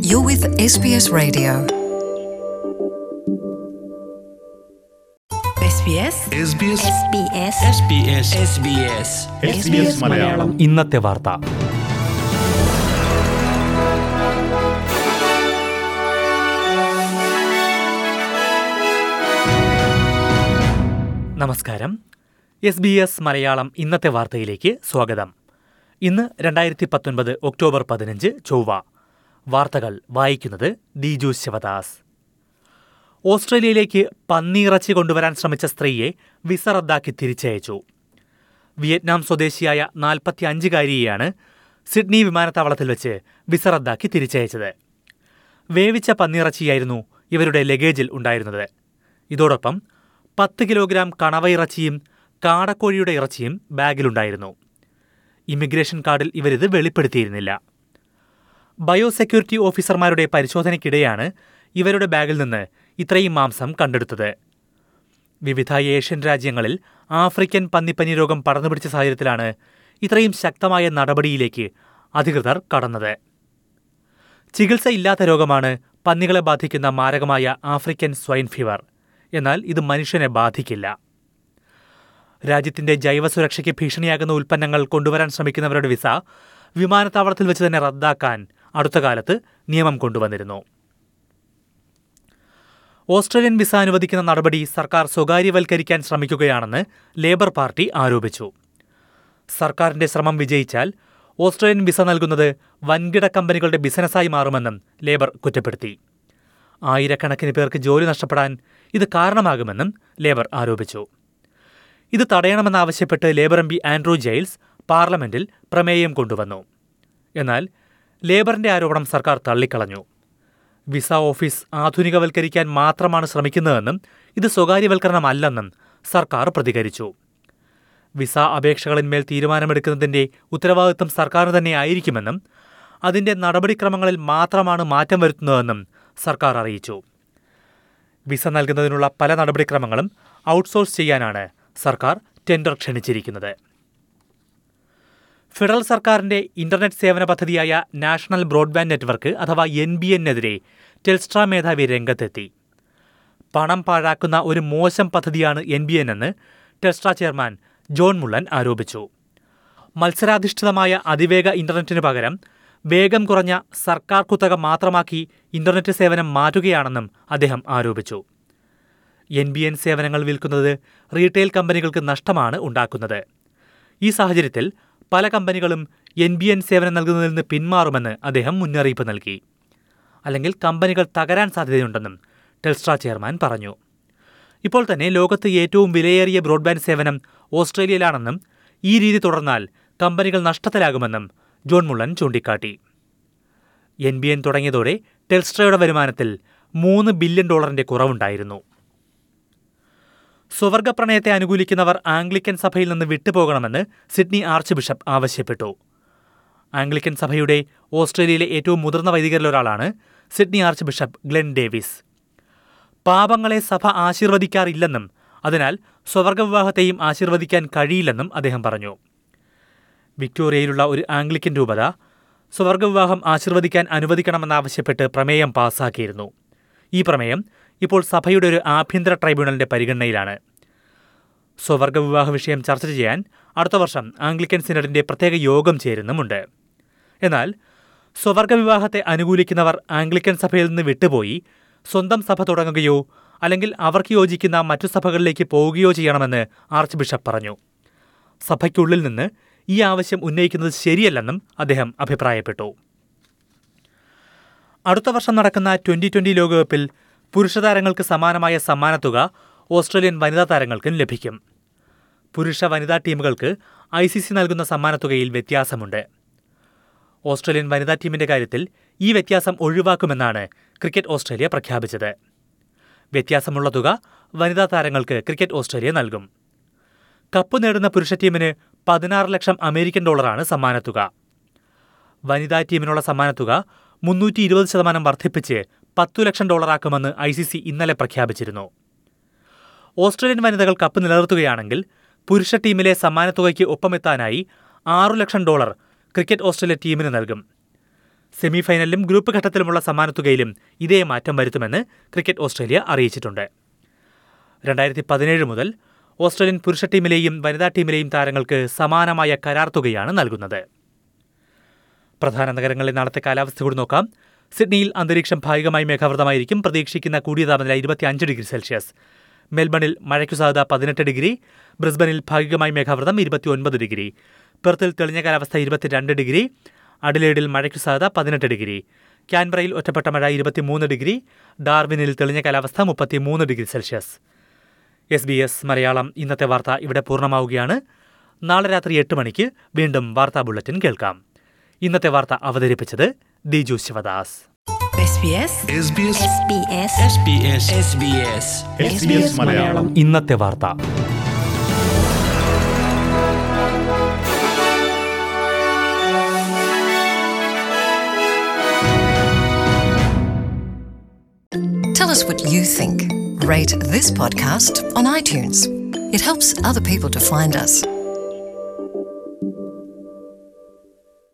You're with SBS Radio. SBS SBS SBS SBS SBS SBS Malayalam ഇന്നത്തെ വാർത്ത നമസ്കാരം S B S Malayalam ഇന്നത്തെ വാർത്തയിലേക്ക് സ്വാഗതം ഇന്ന് രണ്ടായിരത്തി പത്തൊൻപത് ഒക്ടോബർ പതിനഞ്ച് ചൊവ്വ വാർത്തകൾ വായിക്കുന്നത് ദിജു ശിവദാസ് ഓസ്ട്രേലിയയിലേക്ക് പന്നിയിറച്ചി കൊണ്ടുവരാൻ ശ്രമിച്ച സ്ത്രീയെ വിസ റദ്ദാക്കി തിരിച്ചയച്ചു വിയറ്റ്നാം സ്വദേശിയായ നാൽപ്പത്തി അഞ്ചുകാരിയെയാണ് സിഡ്നി വിമാനത്താവളത്തിൽ വെച്ച് വിസ റദ്ദാക്കി തിരിച്ചയച്ചത് വേവിച്ച പന്നിയിറച്ചിയായിരുന്നു ഇവരുടെ ലഗേജിൽ ഉണ്ടായിരുന്നത് ഇതോടൊപ്പം പത്ത് കിലോഗ്രാം കണവയിറച്ചിയും കാടക്കോഴിയുടെ ഇറച്ചിയും ബാഗിലുണ്ടായിരുന്നു ഇമിഗ്രേഷൻ കാർഡിൽ ഇവരിത് വെളിപ്പെടുത്തിയിരുന്നില്ല ബയോസെക്യൂരിറ്റി ഓഫീസർമാരുടെ പരിശോധനയ്ക്കിടെയാണ് ഇവരുടെ ബാഗിൽ നിന്ന് ഇത്രയും മാംസം കണ്ടെടുത്തത് വിവിധ ഏഷ്യൻ രാജ്യങ്ങളിൽ ആഫ്രിക്കൻ പന്നിപ്പനി രോഗം പടർന്നുപിടിച്ച സാഹചര്യത്തിലാണ് ഇത്രയും ശക്തമായ നടപടിയിലേക്ക് അധികൃതർ കടന്നത് ചികിത്സയില്ലാത്ത രോഗമാണ് പന്നികളെ ബാധിക്കുന്ന മാരകമായ ആഫ്രിക്കൻ സ്വൈൻ ഫീവർ എന്നാൽ ഇത് മനുഷ്യനെ ബാധിക്കില്ല രാജ്യത്തിന്റെ ജൈവസുരക്ഷയ്ക്ക് ഭീഷണിയാകുന്ന ഉൽപ്പന്നങ്ങൾ കൊണ്ടുവരാൻ ശ്രമിക്കുന്നവരുടെ വിസ വിമാനത്താവളത്തിൽ വെച്ച് തന്നെ റദ്ദാക്കാൻ അടുത്ത കാലത്ത് നിയമം കൊണ്ടുവന്നിരുന്നു ഓസ്ട്രേലിയൻ വിസ അനുവദിക്കുന്ന നടപടി സർക്കാർ സ്വകാര്യവൽക്കരിക്കാൻ ശ്രമിക്കുകയാണെന്ന് ലേബർ പാർട്ടി ആരോപിച്ചു സർക്കാരിന്റെ ശ്രമം വിജയിച്ചാൽ ഓസ്ട്രേലിയൻ വിസ നൽകുന്നത് വൻകിട കമ്പനികളുടെ ബിസിനസ്സായി മാറുമെന്നും ലേബർ കുറ്റപ്പെടുത്തി ആയിരക്കണക്കിന് പേർക്ക് ജോലി നഷ്ടപ്പെടാൻ ഇത് കാരണമാകുമെന്നും ലേബർ ആരോപിച്ചു ഇത് തടയണമെന്നാവശ്യപ്പെട്ട് Labor M P Andrew Giles പാർലമെന്റിൽ പ്രമേയം കൊണ്ടുവന്നു എന്നാൽ ലേബറിന്റെ ആരോപണം സർക്കാർ തള്ളിക്കളഞ്ഞു വിസ ഓഫീസ് ആധുനികവൽക്കരിക്കാൻ മാത്രമാണ് ശ്രമിക്കുന്നതെന്നും ഇത് സ്വകാര്യവൽക്കരണമല്ലെന്നും സർക്കാർ പ്രതികരിച്ചു വിസ അപേക്ഷകളിന്മേൽ തീരുമാനമെടുക്കുന്നതിന്റെ ഉത്തരവാദിത്തം സർക്കാരിന് തന്നെ ആയിരിക്കുമെന്നും അതിന്റെ നടപടിക്രമങ്ങളിൽ മാത്രമാണ് മാറ്റം വരുത്തുന്നതെന്നും സർക്കാർ അറിയിച്ചു വിസ നൽകുന്നതിനുള്ള പല നടപടിക്രമങ്ങളും ഔട്ട്സോഴ്സ് ചെയ്യാനാണ് സർക്കാർ ടെൻഡർ ക്ഷണിച്ചിരിക്കുന്നത് ഫെഡറൽ സർക്കാരിന്റെ ഇന്റർനെറ്റ് സേവന പദ്ധതിയായ നാഷണൽ ബ്രോഡ്ബാൻഡ് നെറ്റ്വർക്ക് അഥവാ എൻ ബി എന്നെതിരെ ടെൽസ്ട്ര മേധാവി രംഗത്തെത്തി പണം പാഴാക്കുന്ന ഒരു മോശം പദ്ധതിയാണ് എൻ ബി എൻ എന്ന് ടെൽസ്ട്ര ചെയർമാൻ ജോൺ മുള്ളൻ ആരോപിച്ചു മത്സരാധിഷ്ഠിതമായ അതിവേഗ ഇന്റർനെറ്റിന് പകരം വേഗം കുറഞ്ഞ സർക്കാർ കുത്തക മാത്രമാക്കി ഇന്റർനെറ്റ് സേവനം മാറ്റുകയാണെന്നും അദ്ദേഹം ആരോപിച്ചു എൻ ബി എൻ സേവനങ്ങൾ വിൽക്കുന്നത് റീറ്റെയിൽ കമ്പനികൾക്ക് നഷ്ടമാണ് ഉണ്ടാക്കുന്നത് ഈ സാഹചര്യത്തിൽ പല കമ്പനികളും എൻ ബി എൻ സേവനം നൽകുന്നതിൽ നിന്ന് പിന്മാറുമെന്ന് അദ്ദേഹം മുന്നറിയിപ്പ് നൽകി അല്ലെങ്കിൽ കമ്പനികൾ തകരാൻ സാധ്യതയുണ്ടെന്നും ടെൽസ്ട്ര ചെയർമാൻ പറഞ്ഞു ഇപ്പോൾ തന്നെ ലോകത്ത് ഏറ്റവും വിലയേറിയ ബ്രോഡ്ബാൻഡ് സേവനം ഓസ്ട്രേലിയയിലാണെന്നും ഈ രീതി തുടർന്നാൽ കമ്പനികൾ നഷ്ടത്തിലാകുമെന്നും ജോൺ മുള്ളൻ ചൂണ്ടിക്കാട്ടി എൻ ബി എൻ തുടങ്ങിയതോടെ ടെൽസ്ട്രയുടെ വരുമാനത്തിൽ മൂന്ന് ബില്യൺ ഡോളറിന്റെ കുറവുണ്ടായിരുന്നു സ്വവർഗ പ്രണയത്തെ അനുകൂലിക്കുന്നവർ ആംഗ്ലിക്കൻ സഭയിൽ നിന്ന് വിട്ടുപോകണമെന്ന് സിഡ്നി ആർച്ച് ബിഷപ്പ് ആവശ്യപ്പെട്ടു ആംഗ്ലിക്കൻ സഭയുടെ ഓസ്ട്രേലിയയിലെ ഏറ്റവും മുതിർന്ന വൈദികരിലൊരാളാണ് Sydney archbishop Glenn Davies പാപങ്ങളെ സഭ ആശീർവദിക്കാറില്ലെന്നും അതിനാൽ സ്വവർഗ വിവാഹത്തെയും ആശീർവദിക്കാൻ കഴിയില്ലെന്നും അദ്ദേഹം പറഞ്ഞു വിക്ടോറിയയിലുള്ള ഒരു ആംഗ്ലിക്കൻ രൂപത സ്വവർഗ വിവാഹം ആശീർവദിക്കാൻ അനുവദിക്കണമെന്നാവശ്യപ്പെട്ട് പ്രമേയം പാസാക്കിയിരുന്നു ഈ പ്രമേയം ഇപ്പോൾ സഭയുടെ ഒരു ആഭ്യന്തര ട്രൈബ്യൂണലിന്റെ പരിഗണനയിലാണ് സ്വവർഗ വിവാഹ വിഷയം ചർച്ച ചെയ്യാൻ അടുത്ത വർഷം ആംഗ്ലിക്കൻ സിനഡിന്റെ പ്രത്യേക യോഗം ചേരുന്നുമുണ്ട് എന്നാൽ സ്വവർഗ വിവാഹത്തെ അനുകൂലിക്കുന്നവർ ആംഗ്ലിക്കൻ സഭയിൽ നിന്ന് വിട്ടുപോയി സ്വന്തം സഭ തുടങ്ങുകയോ അല്ലെങ്കിൽ അവർക്ക് യോജിക്കുന്ന മറ്റു സഭകളിലേക്ക് പോവുകയോ ചെയ്യണമെന്ന് ആർച്ച് ബിഷപ്പ് പറഞ്ഞു സഭയ്ക്കുള്ളിൽ നിന്ന് ഈ ആവശ്യം ഉന്നയിക്കുന്നത് ശരിയല്ലെന്നും അദ്ദേഹം അഭിപ്രായപ്പെട്ടു അടുത്ത വർഷം നടക്കുന്ന ട്വന്റി ട്വന്റി ലോകകപ്പിൽ പുരുഷ താരങ്ങൾക്ക് സമാനമായ സമ്മാനത്തുക ഓസ്ട്രേലിയൻ വനിതാ താരങ്ങൾക്കും ലഭിക്കും പുരുഷ വനിതാ ടീമുകൾക്ക് ഐ സി സി നൽകുന്ന സമ്മാനത്തുകയിൽ വ്യത്യാസമുണ്ട് ഓസ്ട്രേലിയൻ വനിതാ ടീമിന്റെ കാര്യത്തിൽ ഈ വ്യത്യാസം ഒഴിവാക്കുമെന്നാണ് ക്രിക്കറ്റ് ഓസ്ട്രേലിയ പ്രഖ്യാപിച്ചത് വ്യത്യാസമുള്ള തുക വനിതാ താരങ്ങൾക്ക് ക്രിക്കറ്റ് ഓസ്ട്രേലിയ നൽകും കപ്പ് നേടുന്ന പുരുഷ ടീമിന് പതിനാറ് ലക്ഷം അമേരിക്കൻ ഡോളറാണ് സമ്മാനത്തുക വനിതാ ടീമിനുള്ള സമ്മാനത്തുക മുന്നൂറ്റി ഇരുപത് ശതമാനം വർദ്ധിപ്പിച്ച് പത്തു ലക്ഷം ഡോളറാക്കുമെന്ന് ഐ സി സി ഇന്നലെ പ്രഖ്യാപിച്ചിരുന്നു ഓസ്ട്രേലിയൻ വനിതകൾ കപ്പ് നിലനിർത്തുകയാണെങ്കിൽ പുരുഷ ടീമിലെ സമ്മാനത്തുകയ്ക്ക് ഒപ്പമെത്താനായി ആറു ലക്ഷം ഡോളർ ക്രിക്കറ്റ് ഓസ്ട്രേലിയ ടീമിന് നൽകും സെമിഫൈനലിലും ഗ്രൂപ്പ് ഘട്ടത്തിലുമുള്ള സമ്മാനത്തുകയിലും ഇതേ മാറ്റം വരുത്തുമെന്ന് ക്രിക്കറ്റ് ഓസ്ട്രേലിയ അറിയിച്ചിട്ടുണ്ട് രണ്ടായിരത്തി പതിനേഴ് മുതൽ ഓസ്ട്രേലിയൻ പുരുഷ ടീമിലെയും വനിതാ ടീമിലെയും താരങ്ങൾക്ക് സമാനമായ കരാർ തുകയാണ് നൽകുന്നത് പ്രധാന നഗരങ്ങളിലെ നാളത്തെ കാലാവസ്ഥ കൂടി നോക്കാം സിഡ്നിയിൽ അന്തരീക്ഷം ഭാഗികമായി മേഘാവൃതമായിരിക്കും പ്രതീക്ഷിക്കുന്ന കൂടിയ താപനില ഇരുപത്തിയഞ്ച് ഡിഗ്രി സെൽഷ്യസ് മെൽബണിൽ മഴയ്ക്കു സാധ്യത പതിനെട്ട് ഡിഗ്രി ബ്രിസ്ബനിൽ ഭാഗികമായി മേഘാവൃതം ഇരുപത്തിയൊൻപത് ഡിഗ്രി പെർത്തിൽ തെളിഞ്ഞ കാലാവസ്ഥ ഇരുപത്തിരണ്ട് ഡിഗ്രി അഡിലേഡിൽ മഴയ്ക്കു സാധ്യത പതിനെട്ട് ഡിഗ്രി ക്യാൻബറയിൽ ഒറ്റപ്പെട്ട മഴ ഇരുപത്തിമൂന്ന് ഡിഗ്രി ഡാർവിനിൽ തെളിഞ്ഞ കാലാവസ്ഥ മുപ്പത്തിമൂന്ന് degree Celsius S B S Malayalam ഇന്നത്തെ വാർത്ത ഇവിടെ പൂർണ്ണമാവുകയാണ് നാളെ രാത്രി എട്ട് മണിക്ക് വീണ്ടും വാർത്താ ബുള്ളറ്റിൻ കേൾക്കാം ഇന്നത്തെ വാർത്ത അവതരിപ്പിച്ചത് Diju Sivadas SBS SBS SBS SBS SBS Malayalam ഇന്നത്തെ വാർത്ത Tell us what you think. Rate this podcast on iTunes. It helps other people to find us.